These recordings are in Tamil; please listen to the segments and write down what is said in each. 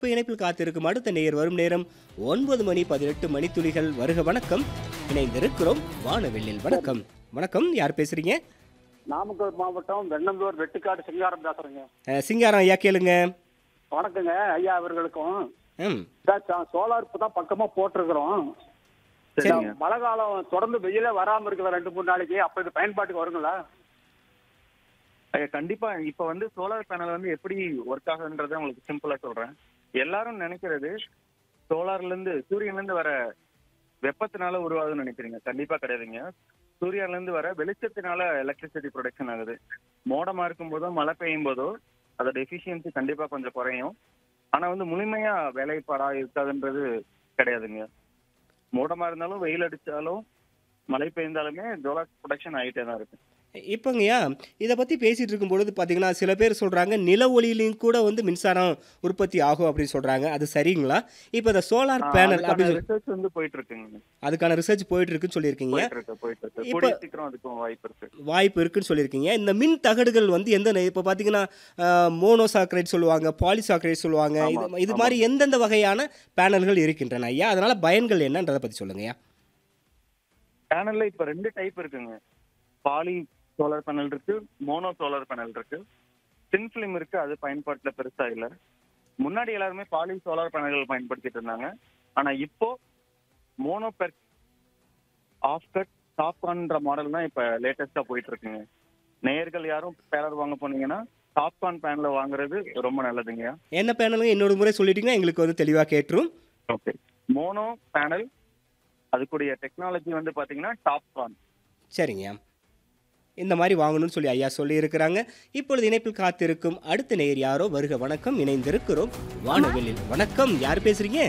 இப்போ இணைப்பில் காத்திருக்கும் அடுத்த நேயர் வரும் நேரம் ஒன்பது மணி பதினெட்டு மணித்துளிகள் வருக வணக்கம் இணைந்திருக்கிறோம் வானவெல்லில் வணக்கம் வணக்கம் யார் பேசுறீங்க நாமக்கல் மாவட்டம் வெண்ணந்தூர் வெட்டுக்காடு சிங்காரம் பேசுறேங்க அஹ், சிங்காரம் ஐயா கேளுங்க வணக்கங்க ஐயா அவர்களுக்கும் ம் சோலார் இப்போ தான் பக்கமா போட்டிருக்கிறோம் சரிங்க. இந்த மழை காலம் தொடர்ந்து வெயிலே வராம இருக்குல்ல ரெண்டு மூணு நாளைக்கு அப்ப இது பயன்பாட்டுக்கு வருங்களா ஐயா, கண்டிப்பா இப்ப வந்து சோலார் பேனல் வந்து எப்படி ஒர்க் ஆகுன்றதை உங்களுக்கு சிம்பிளா சொல்றேன் எல்லாரும் நினைக்கிறது சோலார்ல இருந்து சூரியன்ல இருந்து வர வெப்பத்தினால உருவாகுதுன்னு நினைக்கிறீங்க கண்டிப்பா கிடையாதுங்க சூரியன்ல இருந்து வர வெளிச்சத்தினால எலக்ட்ரிசிட்டி ப்ரொடக்ஷன் ஆகுது மோடமா இருக்கும் போதோ மழை பெய்யும் போதோ அதோட எஃபிஷியன்சி கண்டிப்பா கொஞ்சம் குறையும் ஆனா வந்து முழுமையா வேலைப்பாடா இருக்காதுன்றது கிடையாதுங்க மோடமா இருந்தாலும் வெயில் அடிச்சாலும் மழை பெய்ந்தாலுமே சோலார் ப்ரொடக்ஷன் ஆகிட்டே தான் இருக்கு இப்போங்கய்யா இதை பற்றி பேசிகிட்டு இருக்கும்பொழுது பார்த்தீங்கன்னா சில பேர் சொல்கிறாங்க நில ஒளியிலையும் கூட வந்து மின்சாரம் உற்பத்தி ஆகும் அப்படின்னு சொல்கிறாங்க அது சரிங்களா இப்போ இந்த சோலார் பேனல் அப்படின்னு சொல்லி ரிசர்ச் வந்து போயிட்டு இருக்குங்க அதுக்கான ரிசர்ச் போயிட்டு இருக்குன்னு சொல்லியிருக்கீங்க போயிட்டு இருக்கு போயிட்டு இருக்கு இப்ப- கூடிய சீக்கிரம் அதுக்கும் வாய்ப்பு இருக்கு வாய்ப்பு இருக்குன்னு சொல்லியிருக்கீங்க இந்த மின் தகடுகள் வந்து எந்த இப்போ பார்த்தீங்கன்னா மோனோசாக்ரைட் சொல்லுவாங்க பாலிசாக்ரைட் சொல்லுவாங்க இது ஆமா, இது ஆமா. மாதிரி எந்தெந்த வகையான பேனல்கள் இருக்கின்றன ஐயா அதனால பயன்கள் என்னன்றதை பற்றி சொல்லுங்கய்யா பேனல்ல இப்ப ரெண்டு டைப் இருக்குங்க பாலி சோலார் பேனல் இருக்கு மோனோ சோலார் பேனல் இருக்கு தின் ஃபிலிம் இருக்கு அது பயன்பாட்டுல பெருசா இல்ல முன்னாடி எல்லாருமே பாலி சோலார் பேனல்கள் பயன்படுத்திட்டு இருந்தாங்க ஆனா இப்போ மோனோ பெர் ஆஃப் கட் டாப்கான்ன்ற மாடல் தான் இப்ப லேட்டஸ்டா போயிட்டு இருக்குங்க நேயர்கள் யாரும் பேனர் வாங்க போனீங்கன்னா டாப்கான் பேனல வாங்குறது ரொம்ப நல்லதுங்க என்ன பேனலுங்க இன்னொரு முறை சொல்லிட்டீங்கன்னா எங்களுக்கு வந்து தெளிவாக கேட்டுரும் ஓகே மோனோ பேனல் அதுக்குடைய டெக்னாலஜி வந்து பாத்தீங்கன்னா டாப்கான் சரிங்கய்யா இந்த மாதிரி வாங்கணும்னு சொல்லி ஐயா சொல்லி இருக்கிறாங்க இப்பொழுது இணைப்பில் காத்திருக்கும் அடுத்த நேயர் யாரோ வருக வணக்கம் இணைந்திருக்கிறோம் வானவெளியில் வணக்கம் யார் பேசுறீங்க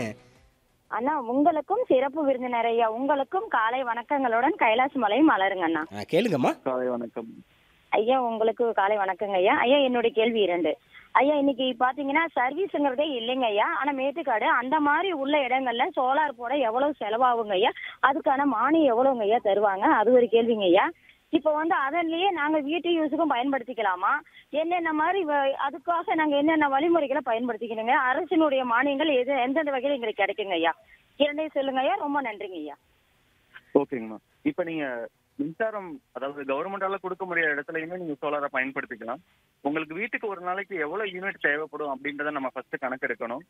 அண்ணா உங்களுக்கும் சிறப்பு விருந்தினர் ஐயா உங்களுக்கும் காலை வணக்கங்களுடன் கைலாஸ் மலை மலருங்க அண்ணா ஆ, கேளுங்கம்மா காலை வணக்கம் ஐயா உங்களுக்கு காலை வணக்கங்க ஐயா ஐயா என்னுடைய கேள்வி இரண்டு ஐயா இன்னைக்கு பாத்தீங்கன்னா சர்வீஸ்ங்கிறதே இல்லைங்க ஐயா ஆனா மேட்டுக்காடு அந்த மாதிரி உள்ள இடங்கள்ல சோலார் போட எவ்வளவு செலவாகுங்க ஐயா அதுக்கான மானியம் எவ்வளவுங்க ஐயா தருவாங்க அது ஒரு கேள்விங்க ஐயா இப்போ வந்து அதன்லயே நாங்க வீட்டு யூஸுக்கும் பயன்படுத்திக்கலாமா என்னென்ன மாதிரி வ- அதுக்காக நாங்க என்னென்ன வழிமுறைகளை பயன்படுத்திக்கணுங்க அரசினுடைய மானியங்கள் எது எந்தெந்த வகையில் எங்களுக்கு கிடைக்குங்க ஐயா இரண்டையும் சொல்லுங்க ஐயா ரொம்ப நன்றிங்க ஐயா ஓகேங்கம்மா இப்ப நீங்க மின்சாரம் அதாவது கவர்மெண்டால கொடுக்க முடியாத இடத்துலயுமே நீங்க சோலாரை பயன்படுத்திக்கலாம் உங்களுக்கு வீட்டுக்கு ஒரு நாளைக்கு எவ்வளவு யூனிட் தேவைப்படும் அப்படின்றத நம்ம ஃபர்ஸ்ட் கணக்கெடுக்கணும்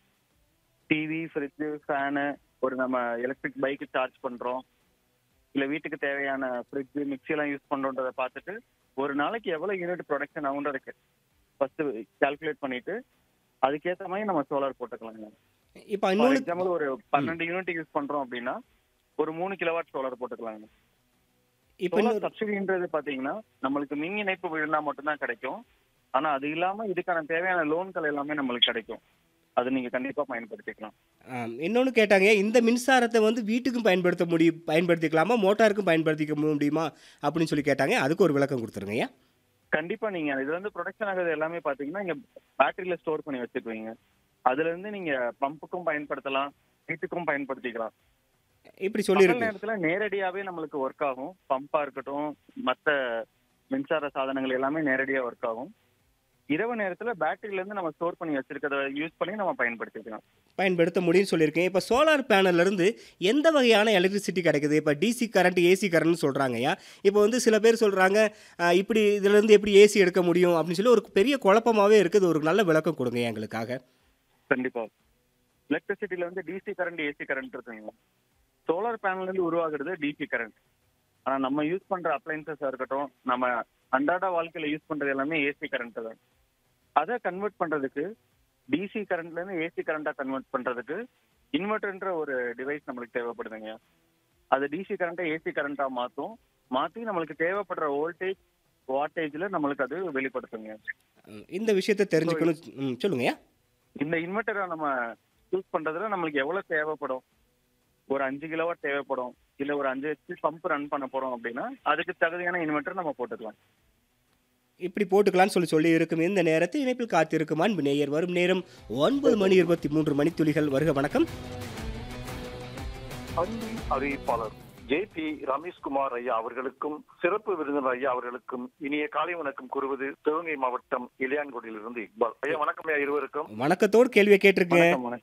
டிவி ஃப்ரிட்ஜ் ஃபேனு ஒரு நம்ம எலக்ட்ரிக் பைக்கு சார்ஜ் பண்றோம் இல்ல வீட்டுக்கு தேவையான ஃப்ரிட்ஜ் மிக்ஸி எல்லாம் யூஸ் பண்றோன்றத பார்த்துட்டு ஒரு நாளைக்கு எவ்வளவு யூனிட் ப்ரொடக்ஷன் ஆகுன்றதுக்கு ஃபர்ஸ்ட் கால்குலேட் பண்ணிட்டு அதுக்கேற்ற மாதிரி நம்ம சோலார் போட்டுக்கலாங்க இப்போ ஃபார் இன்னொன்று எக்ஸாம்பிள் ஒரு பன்னெண்டு யூனிட் யூஸ் பண்றோம் அப்படின்னா ஒரு மூணு கிலோவாட் சோலார் போட்டுக்கலாங்க இப்போ சோலார் இன்னொரு சப்சிடின்றது பாத்தீங்கன்னா நம்மளுக்கு மின் இணைப்பு விழுந்தா மட்டும்தான் கிடைக்கும் ஆனா அது இல்லாம இதுக்கான தேவையான லோன்கள் எல்லாமே நம்மளுக்கு கிடைக்கும் அது நீங்க கண்டிப்பா பயன்படுத்திக்கலாம் இன்னொன்று கேட்டாங்க இந்த மின்சாரத்தை வந்து வீட்டுக்கும் பயன்படுத்த முடியும் பயன்படுத்திக்கலாமா மோட்டாருக்கும் பயன்படுத்திக்க முடியுமா அப்படின்னு சொல்லி கேட்டாங்க அதுக்கு ஒரு விளக்கம் கொடுத்துருங்க ஐயா கண்டிப்பா நீங்க இதுல இருந்து ப்ரொடக்ஷன் ஆகுது எல்லாமே பாத்தீங்கன்னா இங்க பேட்டரியில ஸ்டோர் பண்ணி வச்சுக்குவீங்க அதுல இருந்து நீங்க பம்புக்கும் பயன்படுத்தலாம் வீட்டுக்கும் பயன்படுத்திக்கலாம் இப்படி பகல் சொல்லியிருக்கு நேரத்துல நேரடியாவே நம்மளுக்கு ஒர்க் ஆகும் பம்பா இருக்கட்டும் மத்த மின்சார சாதனங்கள் எல்லாமே நேரடியா ஒர்க் ஆகும் இரவு நேரத்துல பேட்டரியில இருந்து நம்ம ஸ்டோர் பண்ணி வச்சிருக்கிறத யூஸ் பண்ணி நம்ம பயன்படுத்திக்கலாம் பயன்படுத்த முடியும்னு சொல்லியிருக்கேன் இப்போ சோலார் பேனல்லேருந்து எந்த வகையான எலக்ட்ரிசிட்டி கிடைக்குது இப்போ டிசி கரண்ட் ஏசி கரண்ட்னு சொல்கிறாங்கய்யா இப்போ வந்து சில பேர் சொல்கிறாங்க இப்படி இதுலேருந்து எப்படி ஏசி எடுக்க முடியும் அப்படின்னு சொல்லி ஒரு பெரிய குழப்பமாகவே இருக்குது ஒரு நல்ல விளக்கம் கொடுங்க எங்களுக்காக கண்டிப்பா எலக்ட்ரிசிட்டில வந்து டிசி கரண்ட் ஏசி கரண்ட் இருக்குங்க சோலார் பேனல்ல இருந்து உருவாகுறது டிசி கரண்ட் ஆனா நம்ம யூஸ் பண்ற அப்ளைன்சஸா இருக்கட்டும் நம்ம அன்றாட வாழ்க்கையில யூஸ் பண்றது எல்லாமே ஏசி கரண்ட் தான் அதை கன்வெர்ட் பண்றதுக்கு டிசி கரண்ட்ல இருந்து ஏசி கரண்டா கன்வெர்ட் பண்றதுக்கு இன்வெர்டர்ன்ற ஒரு டிவைஸ் நம்மளுக்கு தேவைப்படுதுங்க அது டிசி கரண்ட்டை ஏசி கரண்டா மாத்தும் மாத்தி நம்மளுக்கு தேவைப்படுற வோல்டேஜ் வாட்டேஜ்ல நம்மளுக்கு அது வெளிப்படுத்துங்க ம், இந்த விஷயத்தை தெரிஞ்சுக்கணும் ம் சொல்லுங்கய்யா இந்த இன்வெர்டரை நம்ம யூஸ் பண்றதுல நம்மளுக்கு எவ்வளவு தேவைப்படும் ஒரு அஞ்சு கிலோவாட் தேவைப்படும் இல்ல ஒரு அஞ்சு ஹெச்பி பம்ப் ரன் பண்ண போறோம் அப்படின்னா அதுக்கு தகுதியான இன்வெர்டர் நம்ம போட்டுக்கலாம் இப்படி போட்டுக்கலாம்னு சொல்லி சொல்லி இருக்கும் இந்த நேரத்தில் இணைப்பில் காத்திருக்கும் அன்பு நேயர் வரும் நேரம் ஒன்பது மணி இருபத்தி மூன்று மணித்துளிகள் வருக வணக்கம் அன்பு அறிவிப்பாளர் ஜே பி ரமேஷ்குமார் ஐயா அவர்களுக்கும் சிறப்பு விருந்தினர் ஐயா அவர்களுக்கும் இனிய காலை வணக்கம் கூறுவது சிவகங்கை மாவட்டம் இளையான்குடியிலிருந்து இக்பால் ஐயா வணக்கம் ஐயா இருவருக்கும் வணக்கத்தோடு கேள்வியை கேட்டிருக்கேன் வணக்கம் வணக்கம்